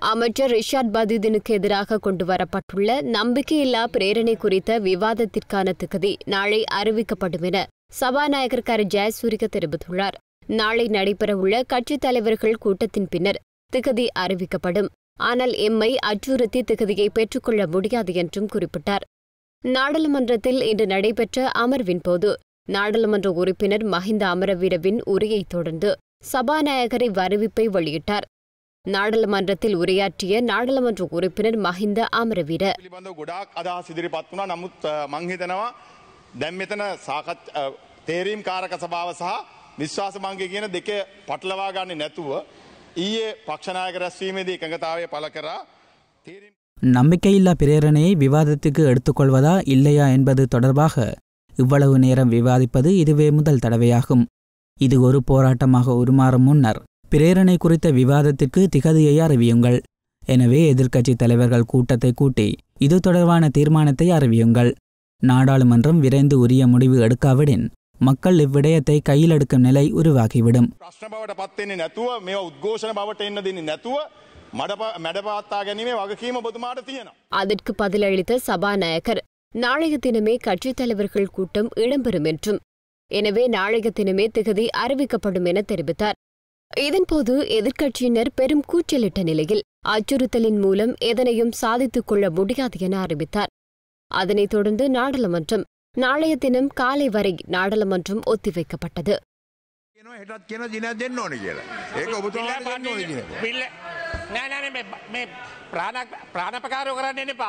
அமைச்சர் ரிஷாட் பதியுதீனுக்கு எதிராக கொண்டுவரப்பட்டுள்ள நம்பிக்கையில்லா பிரேரணை குறித்த விவாதத்திற்கான திகதி நாளை அறிவிக்கப்படும் என சபாநாயகர் கரு ஜெயசூரிய தெரிவித்துள்ளார் நாளை நடைபெறவுள்ள கட்சித் தலைவர்கள் கூட்டத்தின் பின்னர் திகதி அறிவிக்கப்படும் ஆனால் எம்மை அச்சுறுத்தி திகதியை பெற்றுக்கொள்ள முடியாது என்றும் குறிப்பிட்டார் நாடாளுமன்றத்தில் இன்று நடைபெற்ற அமர்வின் போது நாடாளுமன்ற உறுப்பினர் மஹிந்த அமரவீரவின் உரையைத் தொடர்ந்து சபாநாயகரை அறிவிப்பை வெளியிட்டார் நாடாளுமன்றத்தில் உரையாற்றிய நாடாளுமன்ற உறுப்பினர் மஹிந்த அமரவீர පිළිබඳව ගොඩාක් අදහස් ඉදිරිපත් වුණා නමුත් අ, මං හිතනවා දැන් මෙතන සාකච් අ, තේරීම් කාරක සභාව සහ විශ්වාස මංගේ කියන දෙක පටලවා ගන්නේ නැතුව ඊයේ පක්ෂනායක රැස්වීමේදී එකඟතාවය පළ කරා තේරීම් நம்பிக்கையில்லா பிரேரணையை விவாதத்துக்கு எடுத்துக்கொள்வதா இல்லையா என்பது தொடர்பாக இவ்வளவு நேரம் விவாதிப்பது இதுவே முதல் தடவையாகும் இது ஒரு போராட்டமாக உருமாறும் முன்னர் பிரேரணை குறித்த விவாதத்திற்கு திகதியை அறிவியுங்கள் எனவே எதிர்க்கட்சி தலைவர்கள் கூட்டத்தை கூட்டி இது தொடர்பான தீர்மானத்தை அறிவியுங்கள் நாடாளுமன்றம் விரைந்து உரிய முடிவு எடுக்காவிடின் மக்கள் இவ்விடயத்தை கையில் எடுக்கும் நிலை உருவாகிவிடும் ප්‍රශ්න බවට පත්වෙන්නේ නැතුව මේ උද්ඝෝෂණ බවට එන්න දෙන්නේ නැතුව මඩ මැඩපවත්තා ගැනීමේ වගකීම බොතුමාට තියෙනවා. அதற்கு பதிலளித்த சபாநாயகர் நாளைய தினமே கட்சித் தலைவர்கள் கூட்டம் இடம்பெறும் என்றும் எனவே நாளைய தினமே திகதி அறிவிக்கப்படும் என தெரிவித்தார் இதன்போது எதிர்க்கட்சியினர் பெரும் கூச்சலிட்ட நிலையில் அச்சுறுத்தலின் மூலம் எதனையும் சாதித்துக் கொள்ள முடியாது என அறிவித்தார் அதனைத் தொடர்ந்து நாடாளுமன்றம் நாளைய தினம் காலை வரை நாடாளுமன்றம் ஒத்திவைக்கப்பட்டது කියනවා හෙටත් කියන දිනයක් දෙන්න ඕන කියලා. ඒක ඔබතුමාට දෙන්න ඕන දිනක. පිල්ල නෑ නෑන මේ ප්‍රාණපකාරෝ කරන්න එන්න පා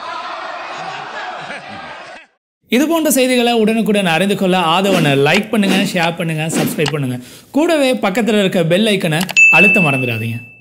இது போன்ற செய்திகளை உடனுக்குடன் அறிந்து கொள்ள ஆதவனை லைக் பண்ணுங்கள் ஷேர் பண்ணுங்கள் சப்ஸ்கிரைப் பண்ணுங்கள் கூடவே பக்கத்தில் இருக்க பெல் ஐக்கனை அழுத்த மறந்துடாதீங்க